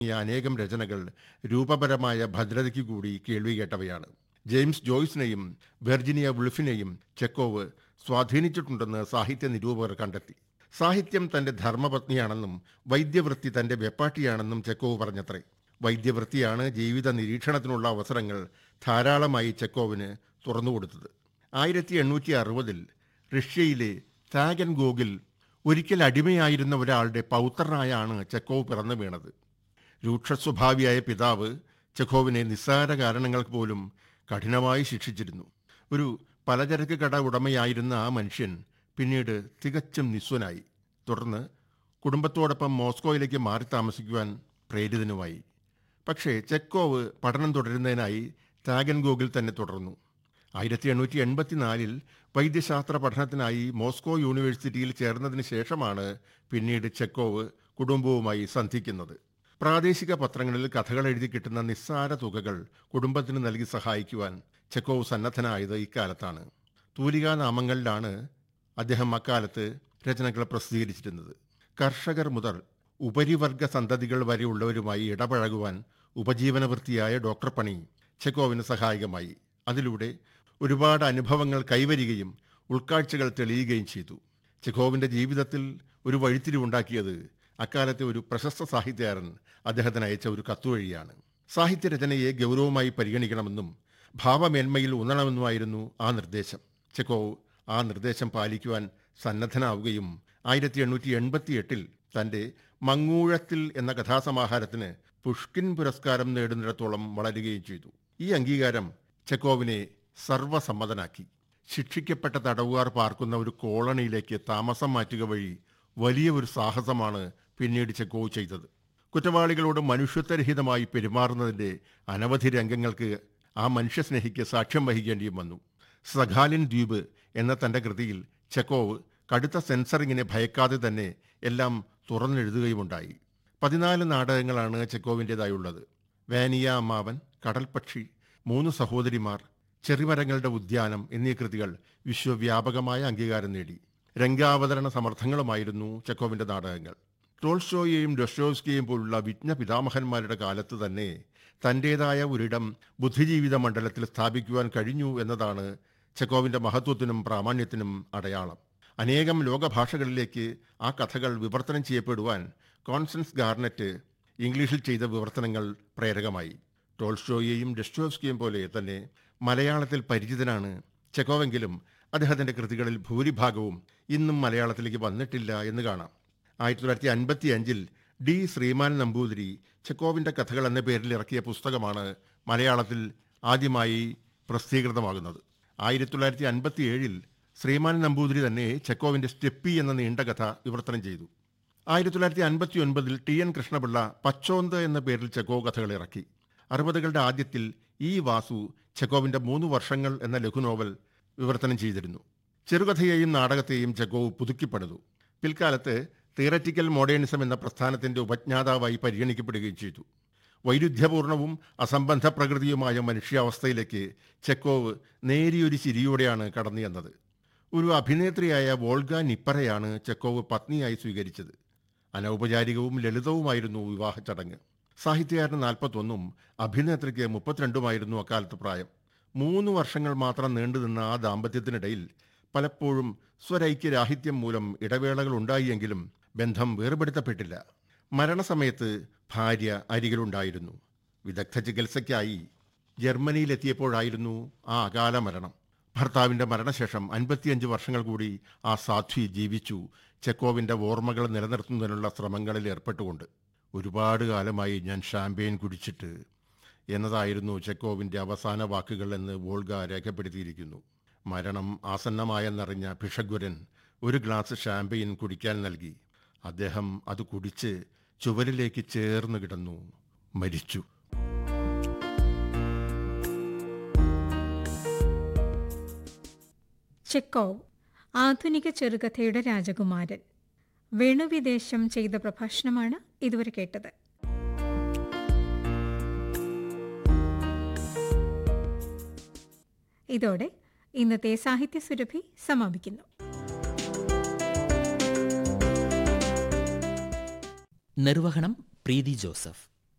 ഈ അനേകം രചനകൾ രൂപപരമായ ഭദ്രതയ്ക്ക് കൂടി കേൾവി കേട്ടവയാണ് ജെയിംസ് ജോയ്സിനെയും വെർജിനിയ വുൾഫിനെയും ചെക്കോവ് സ്വാധീനിച്ചിട്ടുണ്ടെന്ന് സാഹിത്യ നിരൂപകർ കണ്ടെത്തി സാഹിത്യം തന്റെ ധർമ്മപത്നിയാണെന്നും വൈദ്യവൃത്തി തന്റെ വെപ്പാട്ടിയാണെന്നും ചെക്കോവ് പറഞ്ഞത്രേ വൈദ്യവൃത്തിയാണ് ജീവിത നിരീക്ഷണത്തിനുള്ള അവസരങ്ങൾ ധാരാളമായി ചെക്കോവിന് തുറന്നുകൊടുത്തത് ആയിരത്തി എണ്ണൂറ്റി അറുപതിൽ റഷ്യയിലെ താഗൻ ഗോഗിൽ ഒരിക്കൽ അടിമയായിരുന്ന ഒരാളുടെ പൗത്രനായാണ് ചെക്കോവ് പിറന്നു വീണത് രൂക്ഷസ്വഭാവിയായ പിതാവ് ചെക്കോവിനെ നിസ്സാര കാരണങ്ങൾക്ക് പോലും കഠിനമായി ശിക്ഷിച്ചിരുന്നു ഒരു പലചരക്ക് കട ഉടമയായിരുന്ന ആ മനുഷ്യൻ പിന്നീട് തികച്ചും നിസ്വനായി തുടർന്ന് കുടുംബത്തോടൊപ്പം മോസ്കോയിലേക്ക് മാറി താമസിക്കുവാൻ പ്രേരിതനുമായി പക്ഷേ ചെക്കോവ് പഠനം തുടരുന്നതിനായി താഗൻഗോഗിൽ തന്നെ തുടർന്നു ആയിരത്തി എണ്ണൂറ്റി എൺപത്തിനാലിൽ വൈദ്യശാസ്ത്ര പഠനത്തിനായി മോസ്കോ യൂണിവേഴ്സിറ്റിയിൽ ചേർന്നതിന് ശേഷമാണ് പിന്നീട് ചെക്കോവ് കുടുംബവുമായി സന്ധിക്കുന്നത് പ്രാദേശിക പത്രങ്ങളിൽ കഥകൾ എഴുതി കിട്ടുന്ന നിസ്സാര തുകകൾ കുടുംബത്തിന് നൽകി സഹായിക്കുവാൻ ചെക്കോവ് സന്നദ്ധനായത് ഇക്കാലത്താണ് തൂലികാനാമങ്ങളിലാണ് അദ്ദേഹം അക്കാലത്ത് രചനകൾ പ്രസിദ്ധീകരിച്ചിരുന്നത് കർഷകർ മുതൽ ഉപരിവർഗ സന്തതികൾ വരെയുള്ളവരുമായി ഇടപഴകുവാൻ ഉപജീവനവൃത്തിയായ ഡോക്ടർ പണി ചെക്കോവിന് സഹായകമായി അതിലൂടെ ഒരുപാട് അനുഭവങ്ങൾ കൈവരികയും ഉൾക്കാഴ്ചകൾ തെളിയുകയും ചെയ്തു ചെക്കോവിന്റെ ജീവിതത്തിൽ ഒരു വഴിത്തിരിവുണ്ടാക്കിയത് അക്കാലത്തെ ഒരു പ്രശസ്ത സാഹിത്യകാരൻ അദ്ദേഹത്തിന് അയച്ച ഒരു കത്തുവഴിയാണ് സാഹിത്യരചനയെ ഗൗരവമായി പരിഗണിക്കണമെന്നും ഭാവമേന്മയിൽ ഊന്നണമെന്നുമായിരുന്നു ആ നിർദ്ദേശം ചെക്കോവ് ആ നിർദ്ദേശം പാലിക്കുവാൻ സന്നദ്ധനാവുകയും ആയിരത്തി എണ്ണൂറ്റി എൺപത്തി എട്ടിൽ തന്റെ മങ്ങൂഴത്തിൽ എന്ന കഥാസമാഹാരത്തിന് പുഷ്കിൻ പുരസ്കാരം നേടുന്നിടത്തോളം വളരുകയും ചെയ്തു ഈ അംഗീകാരം ചെക്കോവിനെ സർവസമ്മതനാക്കി ശിക്ഷിക്കപ്പെട്ട തടവുകാർ പാർക്കുന്ന ഒരു കോളനിയിലേക്ക് താമസം മാറ്റുക വഴി വലിയ ഒരു സാഹസമാണ് പിന്നീട് ചെക്കോവ് ചെയ്തത് കുറ്റവാളികളോട് മനുഷ്യത്വരഹിതമായി പെരുമാറുന്നതിന്റെ അനവധി രംഗങ്ങൾക്ക് ആ മനുഷ്യസ്നേഹിക്ക് സാക്ഷ്യം വഹിക്കേണ്ടിയും വന്നു സഖാലിൻ ദ്വീപ് എന്ന തന്റെ കൃതിയിൽ ചെക്കോവ് കടുത്ത സെൻസറിങ്ങിനെ ഭയക്കാതെ തന്നെ എല്ലാം തുറന്നെഴുതുകയുമുണ്ടായി പതിനാല് നാടകങ്ങളാണ് ചെക്കോവിൻ്റെതായുള്ളത് വാനിയ അമ്മാവൻ കടൽപക്ഷി മൂന്ന് സഹോദരിമാർ ചെറിമരങ്ങളുടെ ഉദ്യാനം എന്നീ കൃതികൾ വിശ്വവ്യാപകമായ അംഗീകാരം നേടി രംഗാവതരണ സമർത്ഥങ്ങളുമായിരുന്നു ചെക്കോവിന്റെ നാടകങ്ങൾ ടോൾസ്റ്റോയെയും ഡൊസ്റ്റോവ്സ്കിയെയും പോലുള്ള വിജ്ഞ പിതാമഹന്മാരുടെ കാലത്ത് തന്നെ തൻ്റേതായ ഒരിടം ബുദ്ധിജീവിത മണ്ഡലത്തിൽ സ്ഥാപിക്കുവാൻ കഴിഞ്ഞു എന്നതാണ് ചെക്കോവിന്റെ മഹത്വത്തിനും പ്രാമാണ്യത്തിനും അടയാളം അനേകം ലോകഭാഷകളിലേക്ക് ആ കഥകൾ വിവർത്തനം ചെയ്യപ്പെടുവാൻ കോൺസ്റ്റൻസ് ഗാർനറ്റ് ഇംഗ്ലീഷിൽ ചെയ്ത വിവർത്തനങ്ങൾ പ്രേരകമായി ടോൾസ്റ്റോയെയും ഡെസ്റ്റോവ്സ്കിയും പോലെ തന്നെ മലയാളത്തിൽ പരിചിതനാണ് ചെക്കോവെങ്കിലും അദ്ദേഹത്തിന്റെ കൃതികളിൽ ഭൂരിഭാഗവും ഇന്നും മലയാളത്തിലേക്ക് വന്നിട്ടില്ല എന്ന് കാണാം ആയിരത്തി തൊള്ളായിരത്തി അൻപത്തി അഞ്ചിൽ ഡി ശ്രീമാൻ നമ്പൂതിരി ചെക്കോവിന്റെ കഥകൾ എന്ന പേരിൽ ഇറക്കിയ പുസ്തകമാണ് മലയാളത്തിൽ ആദ്യമായി പ്രസിദ്ധീകൃതമാകുന്നത് ആയിരത്തി തൊള്ളായിരത്തി അൻപത്തി ഏഴിൽ ശ്രീമാൻ നമ്പൂതിരി തന്നെ ചെക്കോവിന്റെ സ്റ്റെപ്പി എന്ന നീണ്ട കഥ വിവർത്തനം ചെയ്തു ആയിരത്തി തൊള്ളായിരത്തി അൻപത്തി ഒൻപതിൽ ടി എൻ കൃഷ്ണപിള്ള പച്ചോന്ത് എന്ന പേരിൽ ചെക്കോ കഥകൾ ഇറക്കി അറുപതുകളുടെ ആദ്യത്തിൽ ഇ വാസു ചെക്കോവിന്റെ മൂന്ന് വർഷങ്ങൾ എന്ന ലഘുനോവൽ വിവർത്തനം ചെയ്തിരുന്നു ചെറുകഥയെയും നാടകത്തെയും ചെക്കോവ് പുതുക്കിപ്പണിതു പിൽക്കാലത്ത് തിയററ്റിക്കൽ മോഡേണിസം എന്ന പ്രസ്ഥാനത്തിന്റെ ഉപജ്ഞാതാവായി പരിഗണിക്കപ്പെടുകയും ചെയ്തു വൈരുദ്ധ്യപൂർണവും അസംബന്ധ പ്രകൃതിയുമായ മനുഷ്യാവസ്ഥയിലേക്ക് ചെക്കോവ് നേരിയൊരു ചിരിയോടെയാണ് കടന്നു ചെന്നത് ഒരു അഭിനേത്രിയായ വോൾഗ നിപ്പറയാണ് ചെക്കോവ് പത്നിയായി സ്വീകരിച്ചത് അനൗപചാരികവും ലളിതവുമായിരുന്നു വിവാഹ ചടങ്ങ് സാഹിത്യകാരന് നാൽപ്പത്തൊന്നും അഭിനേത്രിക്ക് മുപ്പത്തിരണ്ടുമായിരുന്നു അക്കാലത്ത് പ്രായം മൂന്ന് വർഷങ്ങൾ മാത്രം നീണ്ടുനിന്ന ആ ദാമ്പത്യത്തിനിടയിൽ പലപ്പോഴും സ്വരൈക്യരാഹിത്യം മൂലം ഇടവേളകൾ ഉണ്ടായെങ്കിലും ബന്ധം വേർപെടുത്തപ്പെട്ടില്ല മരണസമയത്ത് ഭാര്യ അരികിലുണ്ടായിരുന്നു വിദഗ്ധ ചികിത്സയ്ക്കായി ജർമ്മനിയിലെത്തിയപ്പോഴായിരുന്നു ആ അകാല മരണം ഭർത്താവിന്റെ മരണശേഷം അൻപത്തിയഞ്ച് വർഷങ്ങൾ കൂടി ആ സാധ്വി ജീവിച്ചു ചെക്കോവിന്റെ ഓർമ്മകൾ നിലനിർത്തുന്നതിനുള്ള ശ്രമങ്ങളിൽ ഏർപ്പെട്ടുകൊണ്ട് ഒരുപാട് കാലമായി ഞാൻ ഷാമ്പെയിൻ കുടിച്ചിട്ട് എന്നതായിരുന്നു ചെക്കോവിന്റെ അവസാന വാക്കുകൾ എന്ന് വോൾഗ രേഖപ്പെടുത്തിയിരിക്കുന്നു മരണം ആസന്നമായെന്നറിഞ്ഞ ഭിഷഗ്വരൻ ഒരു ഗ്ലാസ് ഷാമ്പെയിൻ കുടിക്കാൻ നൽകി അദ്ദേഹം അത് കുടിച്ച് ചുവരിലേക്ക് ചേർന്ന് കിടന്നു മരിച്ചു ചെക്കോവ് ആധുനിക ചെറുകഥയുടെ രാജകുമാരൻ വേണുവിദേശം ചെയ്ത പ്രഭാഷണമാണ് ഇതുവരെ കേട്ടത് ഇതോടെ ഇന്നത്തെ സാഹിത്യ സുരഭി സമാപിക്കുന്നു നിർവഹണം പ്രീതി ജോസഫ്